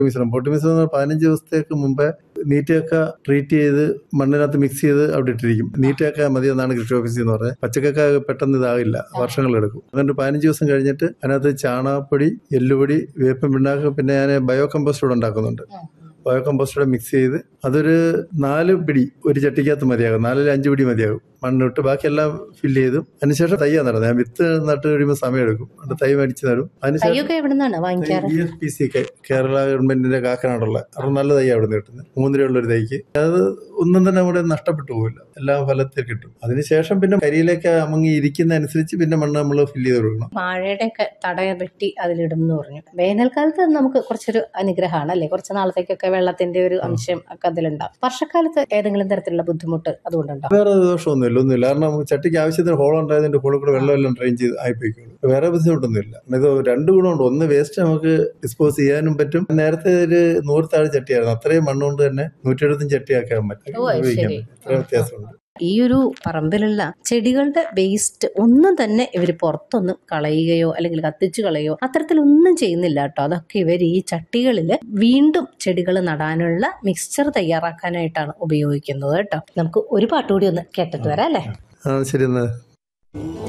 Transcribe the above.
മിശ്രം പോട്ടി മിശ്രം എന്ന് പറഞ്ഞാൽ പതിനഞ്ച് ദിവസത്തേക്ക് മുമ്പേ നീറ്റയൊക്കെ ട്രീറ്റ് ചെയ്ത് മണ്ണിനകത്ത് മിക്സ് ചെയ്ത് അവിടെ ഇട്ടിരിക്കും നീറ്റയൊക്കെ മതി എന്നാണ് കൃഷി ഓഫീസിൽ എന്ന് പറഞ്ഞത് പച്ചക്കൊക്കെ പെട്ടെന്ന് ഇതാകില്ല വർഷങ്ങളെടുക്കും അതുകൊണ്ട് പതിനഞ്ച് ദിവസം കഴിഞ്ഞിട്ട് അതിനകത്ത് ചാണകപ്പൊടി എല്ലുപൊടി വേപ്പൻ പിണ്ണാക്ക് പിന്നെ ഞാൻ ബയോ കമ്പോസ്റ്റ് കൂടെ ഉണ്ടാക്കുന്നുണ്ട് ബയോ കമ്പോസ്റ്റോടെ മിക്സ് ചെയ്ത് അതൊരു നാല് പിടി ഒരു ചട്ടിക്കകത്ത് മതിയാകും നാലിൽ അഞ്ച് പിടി മതിയാകും മണ്ണിട്ട് ബാക്കിയെല്ലാം ഫില്ല് ചെയ്തു അതിനുശേഷം തയ്യാ നടുന്നത് ഞാൻ വിത്ത് നട്ട് കഴിയുമ്പോൾ സമയം എടുക്കും എന്നിട്ട് തൈ മേടിച്ച് നടും അതിനുശേഷം തൈയൊക്കെ എവിടെ നിന്നാണ് വാങ്ങിക്കാറ് B F P C Kerala ഗവൺമെന്റിന്റെ കാക്കനാടുള്ള അത് നല്ല തൈ അവിടെ നിന്ന് കിട്ടുന്നത് മൂന്ന് രൂപയുള്ള ഒരു തൈക്ക് അത് ഒന്നും തന്നെ അവിടെ നഷ്ടപ്പെട്ടു പോകില്ല എല്ലാം ഫലത്തിൽ കിട്ടും അതിനുശേഷം പിന്നെ കരിയിലേക്ക് അമങ്ങി ഇരിക്കുന്ന അനുസരിച്ച് പിന്നെ മണ്ണ് നമ്മൾ ഫില്ല് ചെയ്ത് കൊടുക്കണം വാഴയുടെ ഒക്കെ തട വെട്ടി അതിലിടും എന്ന് പറഞ്ഞു വേനൽക്കാലത്ത് നമുക്ക് കുറച്ചൊരു അനുഗ്രഹമാണ് അല്ലേ കുറച്ച് നാളത്തേക്കൊക്കെ വെള്ളത്തിന്റെ ഒരു അംശം ഒക്കെ അതിലുണ്ടാവും വർഷക്കാലത്ത് ഏതെങ്കിലും തരത്തിലുള്ള ബുദ്ധിമുട്ട് അതുകൊണ്ടുണ്ടാവും വേറെ ദോഷമൊന്നുമില്ല ഒന്നുമില്ല കാരണം ചട്ടിക്ക് ആവശ്യത്തിന് ഹോൾ ഉണ്ടായതിന്റെ ഹോളിൽ കൂടെ വെള്ളം എല്ലാം ഡ്രെയിൻ ചെയ്ത് ആയിപ്പോയിക്കോളും വേറെ ബുദ്ധിമുട്ടൊന്നുമില്ല ഇത് രണ്ട് ഗുണമുണ്ട് ഒന്ന് വേസ്റ്റ് നമുക്ക് ഡിസ്പോസ് ചെയ്യാനും പറ്റും നേരത്തെ ഒരു നൂറ് ചട്ടിയായിരുന്നു അത്രയും മണ്ണുകൊണ്ട് തന്നെ നൂറ്റി എഴുപത്തഞ്ച് ചട്ടിയാക്കാൻ പറ്റും ഓ, അത് ഉപയോഗിക്കാൻ ശരി. പറ്റും അത്ര വ്യത്യാസമുണ്ട് ഈ ഒരു പറമ്പിലുള്ള ചെടികളുടെ വേസ്റ്റ് ഒന്നും തന്നെ ഇവർ പുറത്തൊന്നും കളയുകയോ അല്ലെങ്കിൽ കത്തിച്ചു കളയോ അത്തരത്തിലൊന്നും ചെയ്യുന്നില്ല കേട്ടോ അതൊക്കെ ഇവർ ഈ ചട്ടികളിൽ വീണ്ടും ചെടികൾ നടാനുള്ള മിക്സ്ചർ തയ്യാറാക്കാനായിട്ടാണ് ഉപയോഗിക്കുന്നത് കേട്ടോ നമുക്ക് ഒരു പാട്ടുകൂടി ഒന്ന് കേട്ടിട്ട് വരാം അല്ലേ ആ ശരി എന്നാ